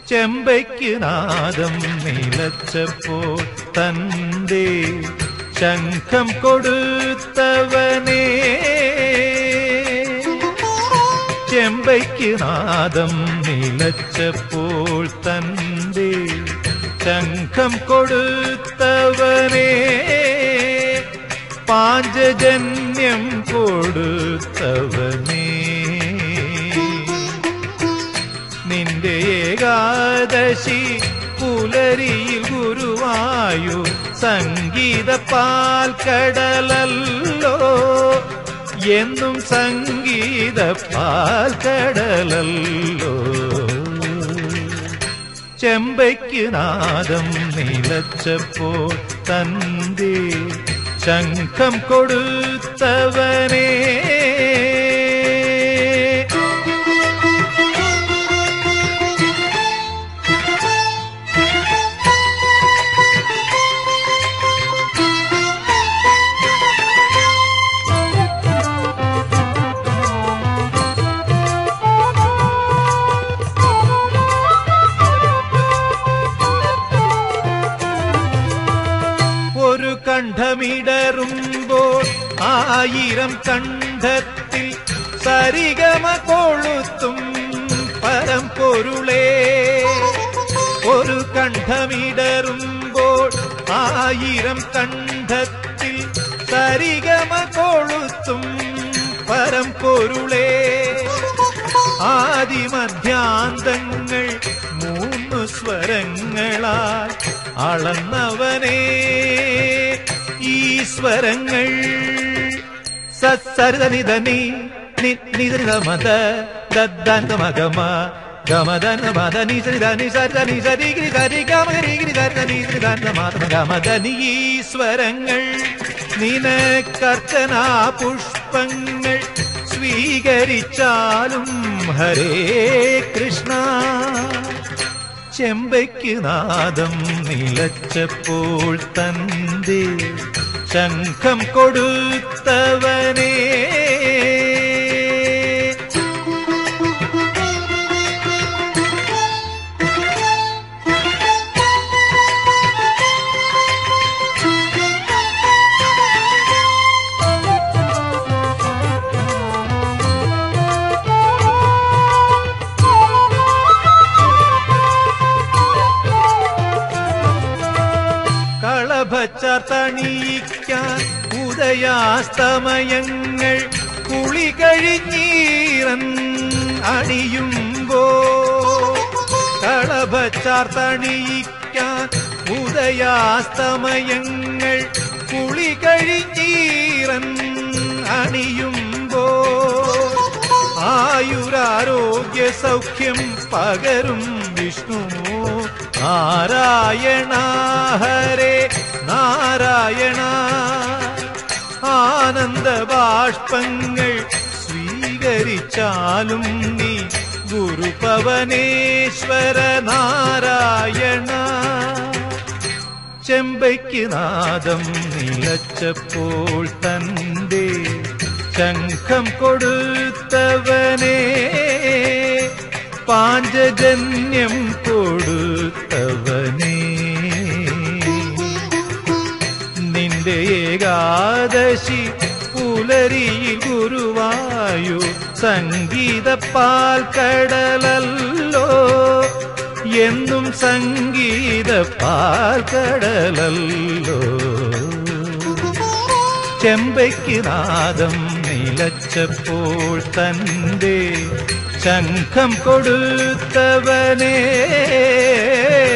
ചെമ്പയ്ക്ക് നാദം നിലച്ചപ്പോൾ തന്റെ ശംഖം കൊടുത്തവനേ ചെമ്പയ്ക്ക് നാദം നിലച്ചപ്പോൾ തന്റെ ശംഖം കൊടുത്തവനേ പാഞ്ചജന്യം കൊടുത്തവനേ നിന്റെ ഏകാദശി പുലരിയിൽ ഗുരുവായു സംഗീത പാൽക്കടലല്ലോ എന്നും സംഗീത പാൽക്കടലല്ലോ ചെമ്പയ്ക്ക് നാദം നിലച്ചപ്പോൾ തന്റെ ശംഖം കൊടുത്തവനേ ഒരു കണ്ഠമിടറുമ്പോൾ ആയിരം കണ്ഠത്തിൽ സരിഗമ കൊളുത്തും പരമ്പൊരുളേ ഒരു കണ്ഠമിടറുമ്പോൾ ആയിരം കണ്ഠത്തിൽ സരിഗമ കൊളുത്തും പരമ്പൊരുളേ ആദിമധ്യാന്തങ്ങൾ മൂന്ന് സ്വരങ്ങളാൽ അളന്നവനേ ഈശ്വരങ്ങൾ സസരിതനിധനി നിധനിത മത ദദ്ദന്തമഗമ ഗമദന മദ നിസരിത നിസരിത നിസരി ഗിരി സരി ഗമ ഗരി ഗിരി സരിത നിസരിത മാതമ ഗമദനി ഈശ്വരങ്ങൾ നിനക്കർച്ചനാ പുഷ്പങ്ങൾ സ്വീകരിച്ചാലും ഹരേ കൃഷ്ണ ചെമ്പയ്ക്ക് നാദം നിലച്ചപ്പോൾ തന്റെ ശംഖം കൊടുത്തവനേ കളഭച്ചതണിയിക്കാൻ ഉദയാസ്തമയങ്ങൾ കുളി കഴിഞ്ഞീറൻ അണിയുമ്പോ കളഭച്ചാർത്തണിയിക്കാൻ ഉദയാസ്തമയങ്ങൾ കുളി കഴിഞ്ഞീറൻ അണിയുമ്പോ ആയുരാരോഗ്യ സൗഖ്യം പകരും വിഷ്ണു നാരായണ ഹരേ നാരായണ ആനന്ദ ബാഷ്പങ്ങൾ സ്വീകരിച്ചാലും നീ ഗുരുപവനേശ്വര നാരായണ ചെമ്പയ്ക്ക് നാദം നിലച്ചപ്പോൾ തന്റെ ശംഖം കൊടുത്തവനേ പാഞ്ചജന്യം കൊടുത്തവനേ നിന്റെ ഏകാദശി പുലരിയിൽ ഗുരുവായു സംഗീത പാൽക്കടലല്ലോ എന്നും സംഗീത പാൽക്കടലല്ലോ ചെമ്പയ്ക്ക് നാദം നിലച്ചപ്പോൾ തന്റെ ശംഖം കൊടുത്തവനേ